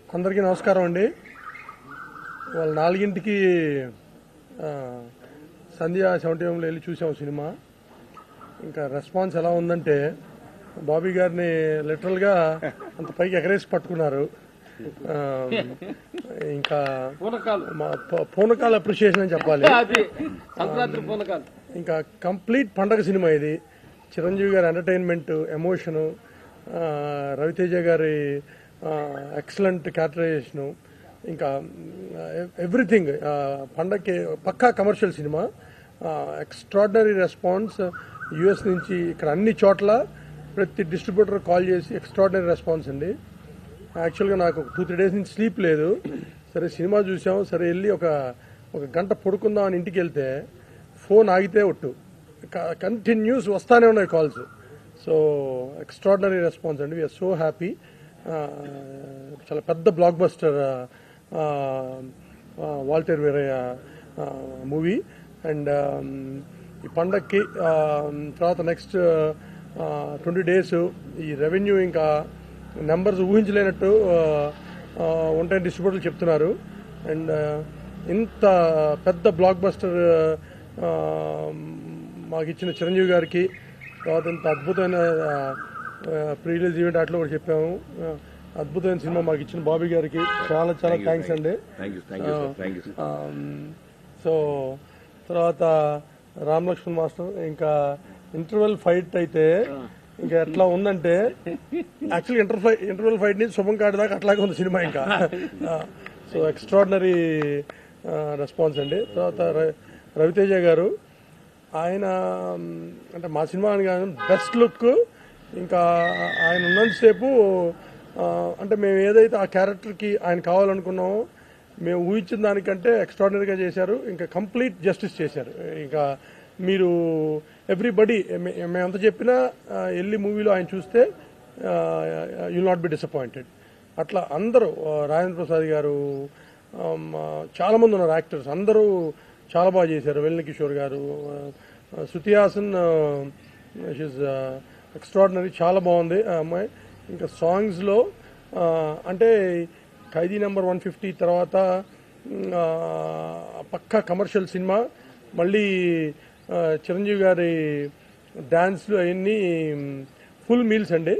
అందరికీ నమస్కారం అండి వాళ్ళ నాలుగింటికి ఆ, సంధ్య సెవెంటీ ఎంలో వెళ్ళి చూసాం సినిమా ఇంకా రెస్పాన్స్ ఎలా ఉందంటే బాబీ గారిని లిటరల్గా అంత పైకి ఎగరేసి పట్టుకున్నారు ఆ, ఇంకా పూనకాలు మా ప- పూనకాల అప్రిషియేషన్ అని చెప్పాలి అది సంక్రాంతి పూనకాలు ఇంకా కంప్లీట్ పండగ సినిమా ఇది చిరంజీవి గారి ఎంటర్టైన్మెంట్ ఎమోషను రవితేజ గారి ఎక్సలెంట్ క్యారెక్టరైజేషను ఇంకా ఎవ్రీథింగ్ పండగకి పక్కా కమర్షియల్ సినిమా ఎక్స్ట్రాడినరీ రెస్పాన్స్ యుఎస్ నుంచి ఇక్కడ అన్ని చోట్ల ప్రతి డిస్ట్రిబ్యూటర్ కాల్ చేసి ఎక్స్ట్రాడినరీ రెస్పాన్స్ అండి యాక్చువల్గా నాకు ఒక టూ త్రీ డేస్ నుంచి స్లీప్ లేదు సరే సినిమా చూసాం సరే వెళ్ళి ఒక ఒక గంట పడుకుందాం అని ఇంటికి వెళ్తే ఫోన్ ఆగితే ఒట్టు కంటిన్యూస్ వస్తానే ఉన్నాయి కాల్స్ సో ఎక్స్ట్రాడినరీ రెస్పాన్స్ అండి వీఆర్ సో హ్యాపీ చాలా పెద్ద blockbuster Waltair Veerayya movie and ఈ పండక్కి ఆ, తర్వాత నెక్స్ట్ ట్వంటీ డేస్ ఈ రెవెన్యూ ఇంకా నెంబర్స్ ఊహించలేనట్టు ఆ, ఆ, ఉంటాయని డిస్ట్రిబ్యూటర్లు చెప్తున్నారు అండ్ ఇంత పెద్ద బ్లాక్ బస్టర్ మాకు ఇచ్చిన చిరంజీవి గారికి తర్వాత ఇంత అద్భుతమైన ప్రీ రిలీజ్ ఈవెంట్ అట్లా కూడా చెప్పాము ఆ, అద్భుతమైన సినిమా మాకు ఇచ్చిన బాబీ గారికి చాలా చాలా థ్యాంక్స్ అండి thank you thank you sir thank you sir um, so తర్వాత రామ్ లక్ష్మణ్ మాస్టర్ ఇంకా ఇంటర్వెల్ ఫైట్ అయితే ఇంకా ఎట్లా ఉందంటే యాక్చువల్లీ ఇంటర్ ఇంటర్వెల్ ఫైట్ నుంచి శుభం కాడి దాకా అట్లాగే ఉంది సినిమా ఇంకా సో ఎక్స్ట్రాడినరీ రెస్పాన్స్ అండి తర్వాత ర- రవితేజ గారు ఆయన మ్, అంటే మా సినిమా అని కాదు బెస్ట్ లుక్ ఇంకా ఆయన ఉన్నంతసేపు ఆ, అంటే మేము ఏదైతే ఆ క్యారెక్టర్కి ఆయన కావాలనుకున్నామో మేము ఊహించిన దానికంటే ఎక్స్ట్రాడినరీగా చేశారు ఇంకా కంప్లీట్ జస్టిస్ చేశారు ఇంకా మీరు ఎవ్రీబడి మేమంత చెప్పినా ఆ, వెళ్ళి మూవీలో ఆయన చూస్తే యుల్ నాట్ బి డిసప్పాయింటెడ్ అట్లా అందరూ ఆ, రాజేంద్ర ప్రసాద్ గారు ఆమ్, ఆ, చాలా మంది ఉన్నారు యాక్టర్స్ అందరూ చాలా బాగా చేశారు వెల్ని కిషోర్ గారు ఆ, శృతి హాసన్ షీజ్ ఎక్స్ట్రాడినరీ చాలా బాగుంది ఆ అమ్మాయి ఇంకా సాంగ్స్లో ఆ, అంటే ఖైదీ నెంబర్ వన్ ఫిఫ్టీ తర్వాత మ్, ఆ, పక్కా కమర్షియల్ సినిమా మళ్ళీ ఆ, చిరంజీవి గారి డాన్స్లు అవన్నీ ఫుల్ మీల్స్ అండి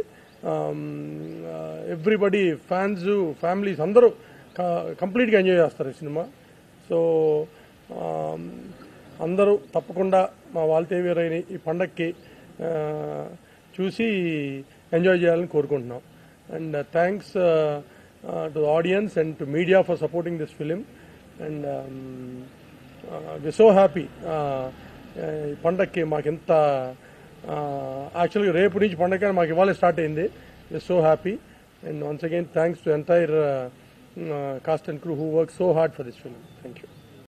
ఎవ్రీబడి ఫ్యాన్స్ ఫ్యామిలీస్ అందరూ కంప్లీట్గా ఎంజాయ్ చేస్తారు ఈ సినిమా సో ఆమ్, అందరూ తప్పకుండా మా వాల్తేవీరైన ఈ పండక్కి ఆ, చూసి ఎంజాయ్ చేయాలని కోరుకుంటున్నాం and thanks to audience and to media for supporting this film and we so happy ఈ పండక్కి మాకు ఎంత యాక్చువల్గా రేపు నుంచి పండగ మాకు ఇవాళ స్టార్ట్ అయింది we so happy and once again thanks to entire cast and crew who work so hard for this film thank you